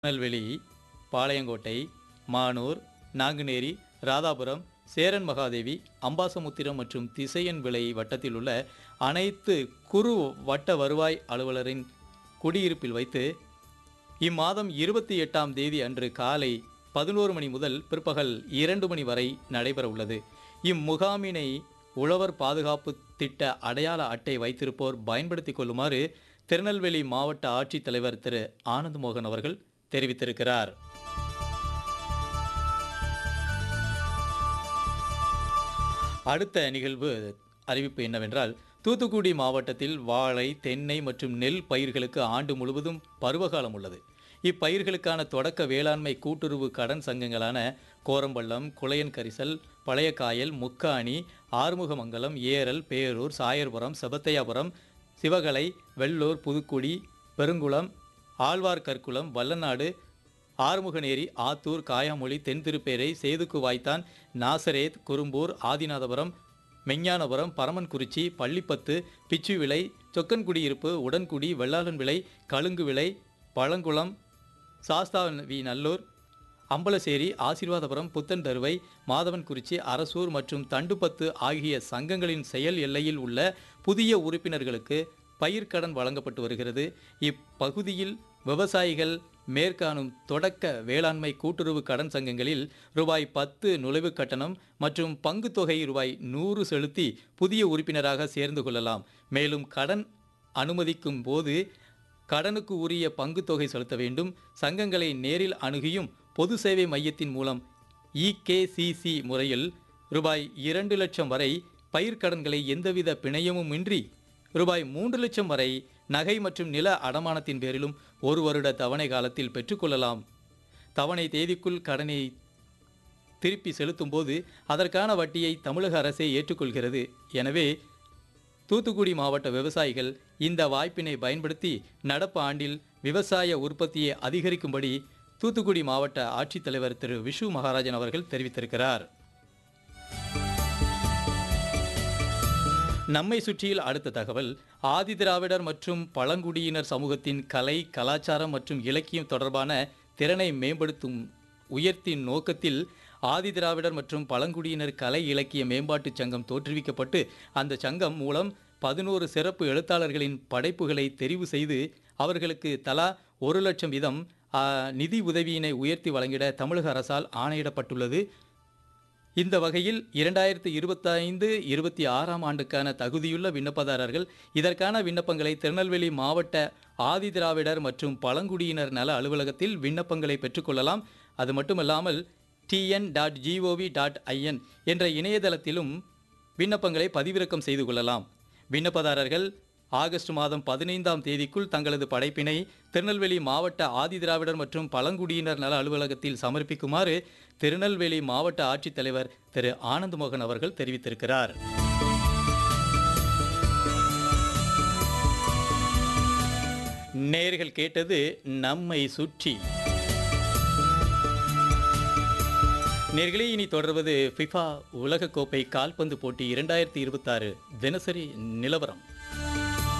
திருநெல்வேலி பாளையங்கோட்டை மானூர் நாங்குநேரி ராதாபுரம் சேரன் மகாதேவி அம்பாசமுத்திரம் மற்றும் திசையன் விளை வட்டத்தில் உள்ள அனைத்து குறு வட்ட வருவாய் அலுவலரின் குடியிருப்பில் வைத்து இம்மாதம் இருபத்தி எட்டாம் தேதி அன்று காலை பதினோரு மணி முதல் பிற்பகல் இரண்டு மணி வரை நடைபெற உள்ளது இம்முகாமினை உழவர் பாதுகாப்பு திட்ட அடையாள அட்டை வைத்திருப்போர் பயன்படுத்திக் கொள்ளுமாறு திருநெல்வேலி மாவட்ட ஆட்சித்தலைவர் திரு ஆனந்த் மோகன் அவர்கள் தெரிவித்திருக்கிறார் அடுத்த நிகழ்வு அறிவிப்பு என்னவென்றால் தூத்துக்குடி மாவட்டத்தில் வாழை தென்னை மற்றும் நெல் பயிர்களுக்கு ஆண்டு முழுவதும் பருவகாலம் உள்ளது இப்பயிர்களுக்கான தொடக்க வேளாண்மை கூட்டுறவு கடன் சங்கங்களான கோரம்பள்ளம் குளையன் கரிசல் பழையக்காயல் முக்காணி ஆறுமுகமங்கலம் ஏரல் பேரூர் சாயர்புரம் செபத்தையாபுரம் சிவகலை வெள்ளூர் புதுக்குடி பெருங்குளம் ஆழ்வார்கற்குளம் வல்லநாடு ஆறுமுகநேரி ஆத்தூர் காயாமொழி தென்திருப்பேரை சேதுக்கு வாய்த்தான் நாசரேத் குறும்பூர் ஆதிநாதபுரம் மெஞ்ஞானபுரம் பரமன்குறிச்சி பள்ளிப்பத்து பிச்சுவிளை சொக்கன்குடியிருப்பு உடன்குடி வெள்ளாளன் விளை கழுங்கு விளை பழங்குளம் சாஸ்தா வி நல்லூர் அம்பலசேரி ஆசீர்வாதபுரம் புத்தன் தருவை மாதவன்குறிச்சி அரசூர் மற்றும் தண்டுப்பத்து ஆகிய சங்கங்களின் செயல் எல்லையில் உள்ள புதிய உறுப்பினர்களுக்கு பயிர்க்கடன் வழங்கப்பட்டு வருகிறது இப்பகுதியில் விவசாயிகள் மேற்காணும் தொடக்க வேளாண்மை கூட்டுறவு கடன் சங்கங்களில் ரூபாய் பத்து நுழைவுக் கட்டணம் மற்றும் பங்குத் தொகை ரூபாய் நூறு செலுத்தி புதிய உறுப்பினராக சேர்ந்து கொள்ளலாம் மேலும் கடன் அனுமதிக்கும் போது கடனுக்கு உரிய பங்குத் தொகை செலுத்த வேண்டும் சங்கங்களை நேரில் அணுகியும் பொது சேவை மையத்தின் மூலம் இகேசிசி முறையில் ரூபாய் இரண்டு லட்சம் வரை பயிர்க்கடன்களை எந்தவித பிணையமும் இன்றி ரூபாய் மூன்று லட்சம் வரை நகை மற்றும் நில அடமானத்தின் பேரிலும் ஒரு வருட தவணை காலத்தில் பெற்றுக்கொள்ளலாம் தவணை தேதிக்குள் கடனை திருப்பி செலுத்தும்போது அதற்கான வட்டியை தமிழக அரசே ஏற்றுக்கொள்கிறது எனவே தூத்துக்குடி மாவட்ட விவசாயிகள் இந்த வாய்ப்பினை பயன்படுத்தி நடப்பு ஆண்டில் விவசாய உற்பத்தியை அதிகரிக்கும்படி தூத்துக்குடி மாவட்ட ஆட்சித்தலைவர் திரு விஷு மகாராஜன் அவர்கள் தெரிவித்திருக்கிறார் நம்மை சுற்றியில் அடுத்த தகவல் ஆதிதிராவிடர் மற்றும் பழங்குடியினர் சமூகத்தின் கலை கலாச்சாரம் மற்றும் இலக்கியம் தொடர்பான திறனை மேம்படுத்தும் உயர்த்தின் நோக்கத்தில் ஆதிதிராவிடர் மற்றும் பழங்குடியினர் கலை இலக்கிய மேம்பாட்டுச் சங்கம் தோற்றுவிக்கப்பட்டு அந்த சங்கம் மூலம் பதினோரு சிறப்பு எழுத்தாளர்களின் படைப்புகளை தெரிவு செய்து அவர்களுக்கு தலா ஒரு லட்சம் வீதம் ஆ, நிதி உதவியினை உயர்த்தி வழங்கிட தமிழக அரசால் ஆணையிடப்பட்டுள்ளது இந்த வகையில் இரண்டாயிரத்து இருபத்தைந்து இருபத்தி ஆறாம் ஆண்டுக்கான தகுதியுள்ள விண்ணப்பதாரர்கள் இதற்கான விண்ணப்பங்களை திருநெல்வேலி மாவட்ட ஆதிதிராவிடர் மற்றும் பழங்குடியினர் நல அலுவலகத்தில் விண்ணப்பங்களை பெற்றுக்கொள்ளலாம் அது மட்டுமல்லாமல் TN dot GOV dot IN என்ற இணையதளத்திலும் விண்ணப்பங்களை பதிவிறக்கம் செய்து கொள்ளலாம் விண்ணப்பதாரர்கள் ஆகஸ்ட் மாதம் பதினைந்தாம் தேதிக்குள் தங்களது படைப்பினை திருநெல்வேலி மாவட்ட ஆதிதிராவிடர் மற்றும் பழங்குடியினர் நல அலுவலகத்தில் சமர்ப்பிக்குமாறு திருநெல்வேலி மாவட்ட ஆட்சித்தலைவர் திரு ஆனந்த் மோகன் அவர்கள் தெரிவித்திருக்கிறார் நேர்கள் கேட்டது நம்மை சுற்றி நேர்களே இனி தொடர்வது ஃபிஃபா உலகக்கோப்பை கால்பந்து போட்டி இரண்டாயிரத்தி இருபத்தாறு தினசரி நிலவரம்